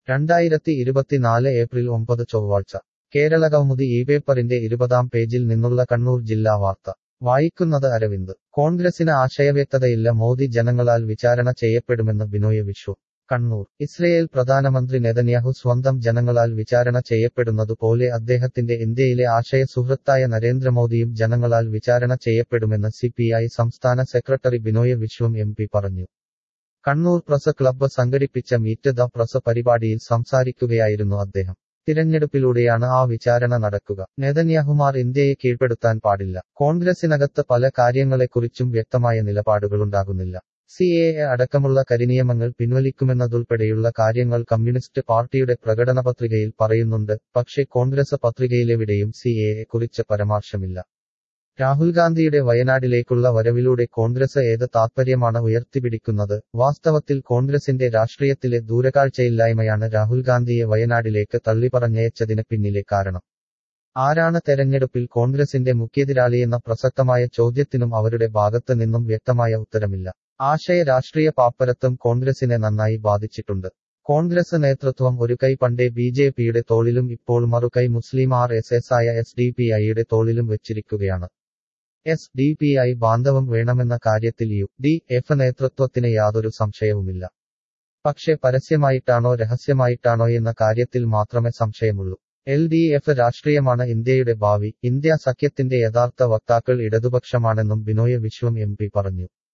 രണ്ടായിരത്തി ഇരുപത്തിനാല് ഏപ്രിൽ ഒമ്പത് ചൊവ്വാഴ്ച കേരള കൗമുദി ഈ പേപ്പറിന്റെ ഇരുപതാം പേജിൽ നിന്നുള്ള കണ്ണൂർ ജില്ലാ വാർത്ത വായിക്കുന്നത് അരവിന്ദ് കോൺഗ്രസിന് ആശയവ്യക്തതയില്ല മോദി ജനങ്ങളാൽ വിചാരണ ചെയ്യപ്പെടുമെന്ന് ബിനോയ് വിശ്വം കണ്ണൂർ ഇസ്രയേൽ പ്രധാനമന്ത്രി നെതന്യാഹു സ്വന്തം ജനങ്ങളാൽ വിചാരണ ചെയ്യപ്പെടുന്നതുപോലെ അദ്ദേഹത്തിന്റെ ഇന്ത്യയിലെ ആശയ സുഹൃത്തായ നരേന്ദ്രമോദിയും ജനങ്ങളാൽ വിചാരണ ചെയ്യപ്പെടുമെന്ന് സിപിഐ സംസ്ഥാന secretary Binoy Viswam M P പറഞ്ഞു കണ്ണൂർ പ്രസ് ക്ലബ്ബ് സംഘടിപ്പിച്ച മീറ്റ് ദ പ്രസ് പരിപാടിയിൽ സംസാരിക്കുകയായിരുന്നു അദ്ദേഹം തിരഞ്ഞെടുപ്പിലൂടെയാണ് ആ വിചാരണ നടക്കുക നെതന്യാഹുമാർ ഇന്ത്യയെ കീഴ്പ്പെടുത്താൻ പാടില്ല കോൺഗ്രസിനകത്ത് പല കാര്യങ്ങളെക്കുറിച്ചും വ്യക്തമായ നിലപാടുകളുണ്ടാകുന്നില്ല സി എ എ അടക്കമുള്ള കരിനിയമങ്ങൾ പിൻവലിക്കുമെന്നതുൾപ്പെടെയുള്ള കാര്യങ്ങൾ കമ്മ്യൂണിസ്റ്റ് പാർട്ടിയുടെ പ്രകടനപത്രികയിൽ പറയുന്നുണ്ട് പക്ഷേ കോൺഗ്രസ് പത്രികയിലെവിടെയും സി എ എ കുറിച്ച് പരാമർശമില്ല രാഹുൽ ഗാന്ധിയുടെ വയനാട്ടിലേക്കുള്ള വരവിലൂടെ കോൺഗ്രസ് ഏത് താത്പര്യമാണ് ഉയർത്തിപ്പിടിക്കുന്നത് വാസ്തവത്തിൽ കോൺഗ്രസിന്റെ രാഷ്ട്രീയത്തിലെ ദൂരക്കാഴ്ചയില്ലായ്മയാണ് രാഹുൽ ഗാന്ധിയെ വയനാട്ടിലേക്ക് തള്ളിപ്പറഞ്ഞയച്ചതിന് പിന്നിലെ കാരണം ആരാണ് തെരഞ്ഞെടുപ്പിൽ കോൺഗ്രസിന്റെ മുഖ്യെതിരാളിയെന്ന പ്രസക്തമായ ചോദ്യത്തിനും അവരുടെ ഭാഗത്ത് നിന്നും വ്യക്തമായ ഉത്തരമില്ല ആശയ രാഷ്ട്രീയ പാപ്പരത്വം കോൺഗ്രസിനെ നന്നായി ബാധിച്ചിട്ടുണ്ട് കോൺഗ്രസ് നേതൃത്വം ഒരു കൈ പണ്ടേ ബി ജെ പിയുടെ തോളിലും ഇപ്പോൾ മറുകൈ മുസ്ലിം ആർ എസ് എസ് ആയ എസ് ഡി പി ഐയുടെ തോളിലും വെച്ചിരിക്കുകയാണ് എസ് ഡി പി ഐ ബാന്ധവം വേണമെന്ന കാര്യത്തിൽ യു ഡി എഫ് നേതൃത്വത്തിന് യാതൊരു സംശയവുമില്ല പക്ഷേ പരസ്യമായിട്ടാണോ രഹസ്യമായിട്ടാണോ എന്ന കാര്യത്തിൽ മാത്രമേ സംശയമുള്ളൂ എൽ ഡി എഫ് രാഷ്ട്രീയമാണ് ഇന്ത്യയുടെ ഭാവി ഇന്ത്യ സഖ്യത്തിന്റെ യഥാർത്ഥ വക്താക്കൾ ഇടതുപക്ഷമാണെന്നും ബിനോയ് വിശ്വം എം പി പറഞ്ഞു